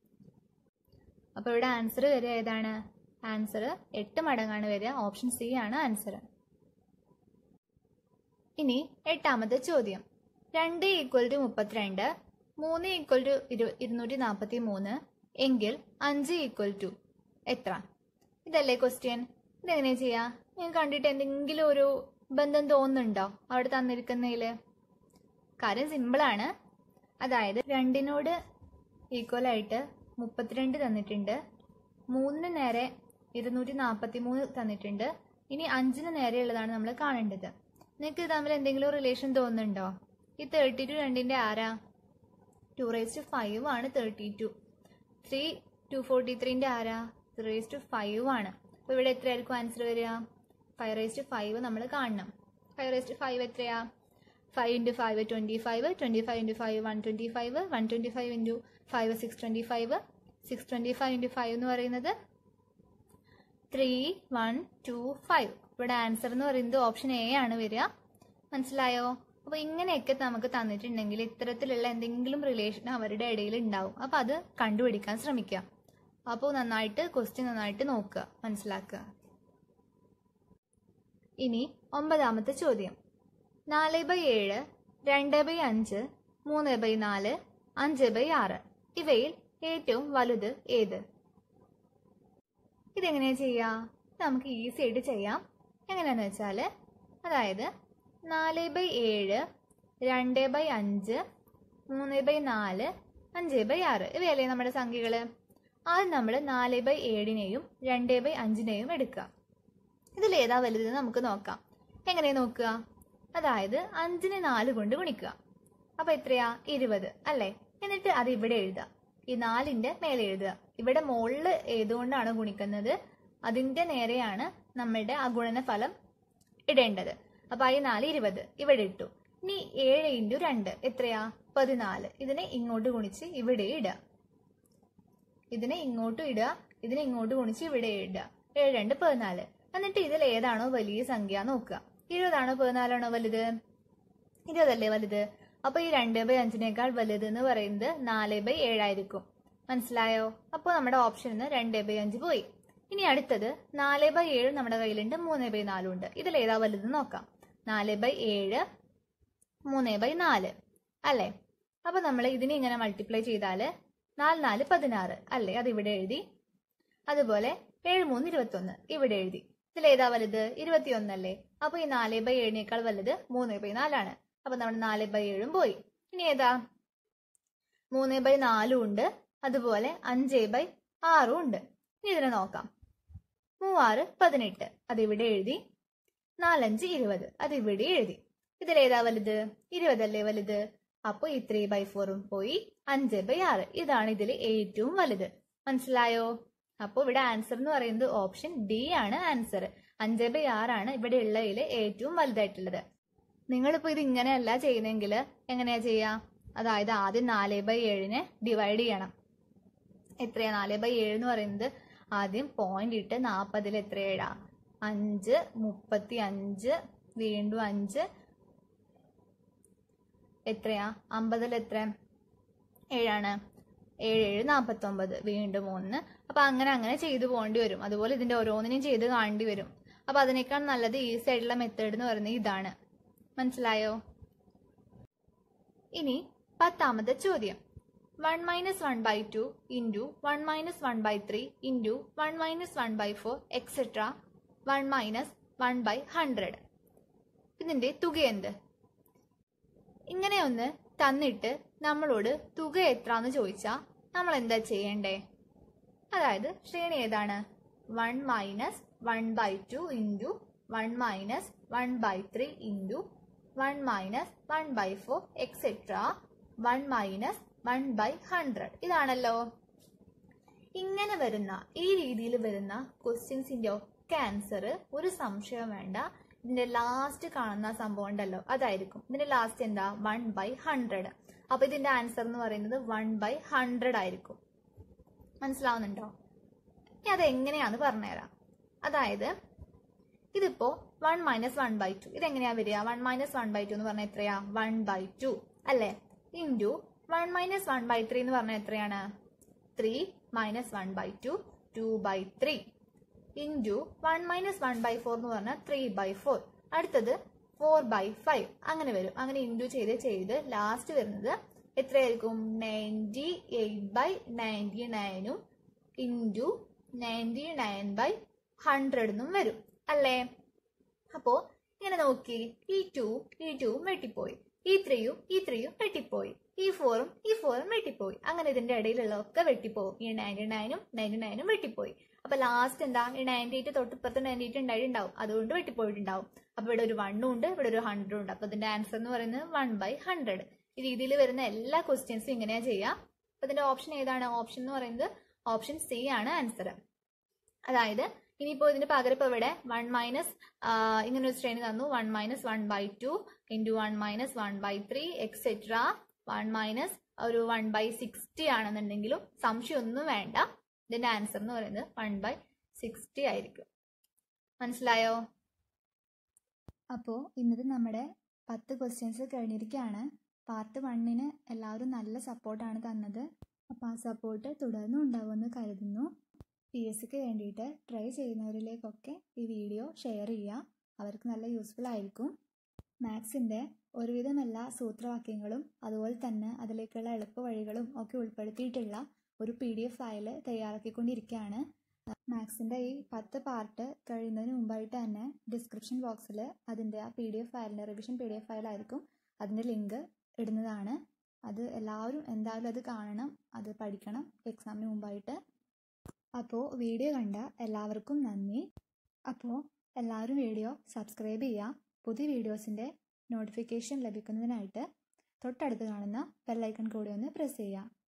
അപ്പോൾ ഇവിടെ ആൻസർ വരിക ഏതാണ് ആൻസർ എട്ട് മടങ്ങാണ് വരിക ഓപ്ഷൻ സി ആണ് ആൻസർ ഇനി എട്ടാമത്തെ ചോദ്യം രണ്ട് ഈക്വൽ ടു മുപ്പത്തിരണ്ട് മൂന്ന് ഈക്വൽ ടു ഇരു ഇരുന്നൂറ്റി നാൽപ്പത്തി മൂന്ന് എങ്കിൽ അഞ്ച് ഈക്വൽ ടു എത്ര ഇതല്ലേ ക്വസ്റ്റ്യൻ ഇതെങ്ങനെ ചെയ്യാ ഞാൻ കണ്ടിട്ട് എന്തെങ്കിലും ഒരു ബന്ധം തോന്നുന്നുണ്ടോ അവിടെ തന്നിരിക്കുന്നതിൽ കാര്യം സിമ്പിളാണ് അതായത് രണ്ടിനോട് ഈക്വൽ ആയിട്ട് മുപ്പത്തിരണ്ട് തന്നിട്ടുണ്ട് മൂന്നിന് നേരെ ഇരുന്നൂറ്റി നാൽപ്പത്തി മൂന്ന് തന്നിട്ടുണ്ട് ഇനി അഞ്ചിന് നേരെയുള്ളതാണ് നമ്മൾ കാണേണ്ടത് നിങ്ങൾക്ക് ഇത് തമ്മിൽ എന്തെങ്കിലും റിലേഷൻ തോന്നുന്നുണ്ടോ ഈ തേർട്ടി ടു രണ്ടിന്റെ ആരാ ടു റേസ് ടു ഫൈവ് ആണ് thirty two three two forty ത്രീന്റെ ആരാ ത്രീ റേസ് ടു ഫൈവ് ആണ് അപ്പോൾ ഇവിടെ എത്രയായിരിക്കും ആൻസർ വരിക ഫൈവ് റേസ് ടു ഫൈവ് നമ്മൾ കാണണം ഫൈവ് റേസ് ടു ഫൈവ് എത്രയാ five into five twenty five twenty five into five one twenty five one twenty five into five six twenty five six twenty five into five എന്ന് പറയുന്നത് three one two five ഇവിടെ answer എന്ന് പറയുന്നത് option A ആണ് വരിക മനസ്സിലായോ അപ്പോൾ ഇങ്ങനെയൊക്കെ നമുക്ക് തന്നിട്ടുണ്ടെങ്കിൽ ഇത്തരത്തിലുള്ള എന്തെങ്കിലും റിലേഷൻ അവരുടെ ഇടയിൽ ഉണ്ടാവും അപ്പോൾ അത് കണ്ടുപിടിക്കാൻ ശ്രമിക്കുക അപ്പോൾ നന്നായിട്ട് ക്വസ്റ്റ്യൻ നന്നായിട്ട് നോക്കുക മനസ്സിലാക്കുക ഇനി ഒമ്പതാമത്തെ ചോദ്യം നാല് ബൈ ഏഴ് രണ്ട് ബൈ അഞ്ച് മൂന്ന് ബൈ നാല് അഞ്ച് ബൈ ആറ് ഇവയിൽ ഏറ്റവും വലുത് ഏത് ഇതെങ്ങനെയാ ചെയ്യുക ഇത് നമുക്ക് ഈസി ആയിട്ട് ചെയ്യാം എങ്ങനെയാന്ന് വെച്ചാൽ അതായത് നാല് ബൈ ഏഴ് രണ്ട് ബൈ അഞ്ച് മൂന്ന് ബൈ നാല് അഞ്ച് ബൈ ആറ് ഇവയല്ലേ നമ്മുടെ സംഖ്യകള് ആദ്യം നമ്മൾ നാല് ബൈ ഏഴിനെയും രണ്ട് ബൈ അഞ്ചിനെയും എടുക്കുക ഇതിൽ ഏതാ വലുത് നമുക്ക് നോക്കാം എങ്ങനെ നോക്കുക അതായത് അഞ്ചിനെ നാല് കൊണ്ട് ഗുണിക്കുക അപ്പൊ എത്രയാ ഇരുപത് അല്ലേ എന്നിട്ട് അത് ഇവിടെ എഴുതുക ഈ നാലിന്റെ മേലെ എഴുതുക ഇവിടെ മുകളിൽ ഏതുകൊണ്ടാണ് ഗുണിക്കുന്നത് അതിന്റെ നേരെയാണ് നമ്മളുടെ ആ ഗുണനഫലം ഇടേണ്ടത് അപ്പൊ ഈ നാല് ഇരുപത് ഇവിടെ ഇട്ടു ഇനി ഏഴ് ഇൻറ്റു രണ്ട് എത്രയാ പതിനാല് ഇതിനെ ഇങ്ങോട്ട് ഗുണിച്ച് ഇവിടെ ഇടുക ഇതിനെ ഇങ്ങോട്ട് ഇടുക ഇതിനെ ഇങ്ങോട്ട് ഗുണിച്ച് ഇവിടെ ഇടുക ഏഴ് രണ്ട് പതിനാല് എന്നിട്ട് ഇതിൽ ഏതാണോ വലിയ സംഖ്യ നോക്കുക ഇരുപതാണോ പതിനാലാണോ വലുത് ഇരുപതല്ലേ വലുത് അപ്പൊ ഈ രണ്ട് ബൈ അഞ്ചിനേക്കാൾ വലുത് എന്ന് പറയുന്നത് നാല് ബൈ ഏഴായിരിക്കും മനസ്സിലായോ അപ്പോൾ നമ്മുടെ ഓപ്ഷൻ നിന്ന് രണ്ട് ബൈ അഞ്ച് പോയി ഇനി അടുത്തത് നാല് ബൈ ഏഴ് നമ്മുടെ കയ്യിലുണ്ട് മൂന്ന് ബൈ നാലും ഉണ്ട് ഇതിൽ ഏതാ വലുത് നോക്കാം നാല് ബൈ ഏഴ് മൂന്ന് ബൈ നാല് അല്ലേ അപ്പൊ നമ്മൾ ഇതിനെ ഇങ്ങനെ മൾട്ടിപ്ലൈ ചെയ്താല് നാല് നാല് പതിനാറ് അല്ലേ അത് ഇവിടെ എഴുതി അതുപോലെ ഏഴ് മൂന്ന് ഇരുപത്തൊന്ന് ഇവിടെ എഴുതി ഇതിൽ ഏതാ വലുത് ഇരുപത്തിയൊന്നല്ലേ അപ്പൊ ഈ നാല് ബൈ ഏഴിനേക്കാൾ വലുത് മൂന്ന് ബൈ നാലാണ് അപ്പൊ നമ്മുടെ നാല് ബൈ ഏഴും പോയി ഇനി ഏതാ മൂന്ന് ബൈ നാലും ഉണ്ട് അതുപോലെ അഞ്ച് ബൈ ആറും ഉണ്ട് ഇനി ഇതിനെ നോക്കാം മൂവാറ് പതിനെട്ട് അത് ഇവിടെ എഴുതി നാലഞ്ച് ഇരുപത് അത് ഇവിടെ എഴുതി ഇതിലേതാ വലുത് ഇരുപതല്ലേ വലുത് അപ്പോൾ ഈ ത്രീ ബൈ ഫോറും പോയി അഞ്ച് ബൈ ആറ് ഇതാണ് ഇതിൽ ഏറ്റവും വലുത് മനസ്സിലായോ അപ്പോൾ ഇവിടെ ആൻസർ എന്ന് പറയുന്നത് ഓപ്ഷൻ ഡി ആണ് ആൻസർ അഞ്ച് ബൈ ആറാണ് ഇവിടെ ഉള്ളതിൽ ഏറ്റവും വലുതായിട്ടുള്ളത് നിങ്ങളിപ്പോൾ ഇത് ഇങ്ങനെയല്ല ചെയ്യുന്നെങ്കിൽ എങ്ങനെയാ ചെയ്യാ അതായത് ആദ്യം നാല് ബൈ ഏഴിനെ ഡിവൈഡ് ചെയ്യണം എത്രയാ നാല് ബൈ ഏഴ് എന്ന് പറയുന്നത് ആദ്യം പോയിന്റ് ഇട്ട് നാൽപ്പതിൽ എത്ര ഏഴാ അഞ്ച് മുപ്പത്തി അഞ്ച് വീണ്ടും അഞ്ച് എത്രയാ അമ്പതിൽ എത്ര ഏഴാണ് ഏഴ് ഏഴ് നാൽപ്പത്തൊമ്പത് വീണ്ടും ഒന്ന് അപ്പൊ അങ്ങനെ അങ്ങനെ ചെയ്തു പോകേണ്ടി വരും അതുപോലെ ഇതിന്റെ ഓരോന്നിനെയും ചെയ്ത് കാണേണ്ടി വരും അപ്പൊ അതിനേക്കാൾ നല്ലത് ഈസി ആയിട്ടുള്ള മെത്തേഡ് എന്ന് പറയുന്നത് ഇതാണ് മനസ്സിലായോ ഇനി പത്താമത്തെ ചോദ്യം one minus one by two into one minus one by three into one minus one by four etcetera one minus one by hundred ഇതിന്റെ തുക എന്ത് ഇങ്ങനെ ഒന്ന് തന്നിട്ട് നമ്മളോട് തുക എത്രാന്ന് ചോദിച്ചാൽ നമ്മൾ എന്താ ചെയ്യണ്ടേ അതായത് ശ്രേണി ഏതാണ് one minus one by two into one minus one by three into one minus one by four etcetera one minus one by hundred ഇതാണല്ലോ ഇങ്ങനെ വരുന്ന ഈ രീതിയിൽ വരുന്ന ക്വസ്റ്റ്യൻസിന്റെ ഒക്കെ ആൻസർ ഒരു സംശയം വേണ്ട ഇതിന്റെ ലാസ്റ്റ് കാണുന്ന സംഭവം ഉണ്ടല്ലോ അതായിരിക്കും ഇതിന്റെ ലാസ്റ്റ് എന്താ വൺ ബൈ ഹൺഡ്രഡ് അപ്പൊ ഇതിന്റെ ആൻസർ എന്ന് പറയുന്നത് വൺ ബൈ ഹൺഡ്രഡ് ആയിരിക്കും മനസ്സിലാവുന്നുണ്ടോ ഇനി അത് എങ്ങനെയാന്ന് പറഞ്ഞുതരാം അതായത് ഇതിപ്പോ one minus one by two ഇതെങ്ങനെയാ വരിക one minus one by two എന്ന് പറഞ്ഞാൽ എത്രയാ വൺ ബൈ ടു അല്ലേ into one minus one by three എന്ന് പറഞ്ഞാൽ എത്രയാണ് three minus one by two two by three into one minus one by four എന്ന് പറഞ്ഞാൽ ത്രീ ബൈ ഫോർ അടുത്തത് ഫോർ ബൈ ഫൈവ് അങ്ങനെ വരും അങ്ങനെ ഇൻറ്റു ചെയ്ത് ചെയ്ത് ലാസ്റ്റ് വരുന്നത് എത്രയായിരിക്കും നയൻറ്റി എയ്റ്റ് ബൈ നയൻറ്റി നയനും into ninety nine by hundred എന്നും വരും അല്ലേ അപ്പോ ഇങ്ങനെ നോക്കി ഈ ടു ഈ ടൂവും വെട്ടിപ്പോയി ഈ ത്രീയും ഈ ത്രീയും വെട്ടിപ്പോയി ഈ ഫോറും ഈ ഫോറും വെട്ടിപ്പോയി അങ്ങനെ ഇതിന്റെ ഇടയിലുള്ള ഒക്കെ വെട്ടിപ്പോവും ഈ നയൻറ്റി നയനും നയൻറ്റി നയനും വെട്ടിപ്പോയി അപ്പൊ ലാസ്റ്റ് എന്താ ഈ നയൻറ്റി എയ്റ്റ് തൊട്ടിപ്പുറത്ത് നയൻറ്റി എയ്റ്റ് ഉണ്ടായിട്ടുണ്ടാവും അതുകൊണ്ട് വെട്ടിപ്പോയിട്ടുണ്ടാവും അപ്പൊ ഇവിടെ ഒരു വണ്ണും ഉണ്ട് ഇവിടെ ഒരു ഹൺഡ്രഡും ഉണ്ട് അപ്പൊ ഇതിന്റെ ആൻസർ എന്ന് പറയുന്നത് വൺ ബൈ ഹൺഡ്രഡ് ഈ രീതിയിൽ വരുന്ന എല്ലാ ക്വസ്റ്റ്യൻസും ഇങ്ങനെയാ ചെയ്യാം അപ്പൊ ഇതിന്റെ ഓപ്ഷൻ ഏതാണ് ഓപ്ഷൻ എന്ന് പറയുന്നത് ഓപ്ഷൻ സി ആണ് ആൻസർ അതായത് ഇനിയിപ്പോ ഇതിന് പകരം ഇപ്പൊ ഇവിടെ വൺ മൈനസ് ഇങ്ങനെ ഒരു ശ്രേണി തന്നു one minus one by two into one minus one by three etcetera one minus ഒരു വൺ ബൈ സിക്സ്റ്റി ആണെന്നുണ്ടെങ്കിലും സംശയമൊന്നും വേണ്ട ഇതിന്റെ ആൻസർ എന്ന് പറയുന്നത് വൺ ബൈ സിക്സ്റ്റി ആയിരിക്കും മനസ്സിലായോ അപ്പോൾ ഇന്നത്തെ നമ്മുടെ പത്ത് ക്വസ്റ്റ്യൻസ് കഴിഞ്ഞിരിക്കുകയാണ് പാർട്ട് വണ്ണിന് എല്ലാവരും നല്ല സപ്പോർട്ടാണ് തന്നത് അപ്പോൾ ആ സപ്പോർട്ട് തുടർന്നും ഉണ്ടാവുമെന്ന് കരുതുന്നു പി എസ് സിക്ക് വേണ്ടിയിട്ട് ട്രൈ ചെയ്യുന്നവരിലേക്കൊക്കെ ഈ വീഡിയോ ഷെയർ ചെയ്യുക അവർക്ക് നല്ല യൂസ്ഫുൾ ആയിരിക്കും മാത്സിൻ്റെ ഒരുവിധം എല്ലാ സൂത്രവാക്യങ്ങളും അതുപോലെ തന്നെ അതിലേക്കുള്ള എളുപ്പ വഴികളും ഒക്കെ ഉൾപ്പെടുത്തിയിട്ടുള്ള ഒരു പി ഡി എഫ് ഫയൽ തയ്യാറാക്കിക്കൊണ്ടിരിക്കുകയാണ് മാത്സിൻ്റെ ഈ പത്ത് പാർട്ട് കഴിയുന്നതിന് മുമ്പായിട്ട് തന്നെ ഡിസ്ക്രിപ്ഷൻ ബോക്സിൽ അതിൻ്റെ ആ പി ഡി എഫ് ഫയലിൻ്റെ റിവിഷൻ പി ഡി എഫ് ഫയലായിരിക്കും അതിൻ്റെ ലിങ്ക് ഇടുന്നതാണ് അത് എല്ലാവരും എന്തായാലും അത് കാണണം അത് പഠിക്കണം എക്സാമിന് മുമ്പായിട്ട് അപ്പോൾ വീഡിയോ കണ്ട എല്ലാവർക്കും നന്ദി അപ്പോൾ എല്ലാവരും വീഡിയോ സബ്സ്ക്രൈബ് ചെയ്യുക പുതിയ വീഡിയോസിൻ്റെ നോട്ടിഫിക്കേഷൻ ലഭിക്കുന്നതിനായിട്ട് തൊട്ടടുത്ത് കാണുന്ന ബെല്ലൈക്കൺ കൂടി ഒന്ന് പ്രസ് ചെയ്യുക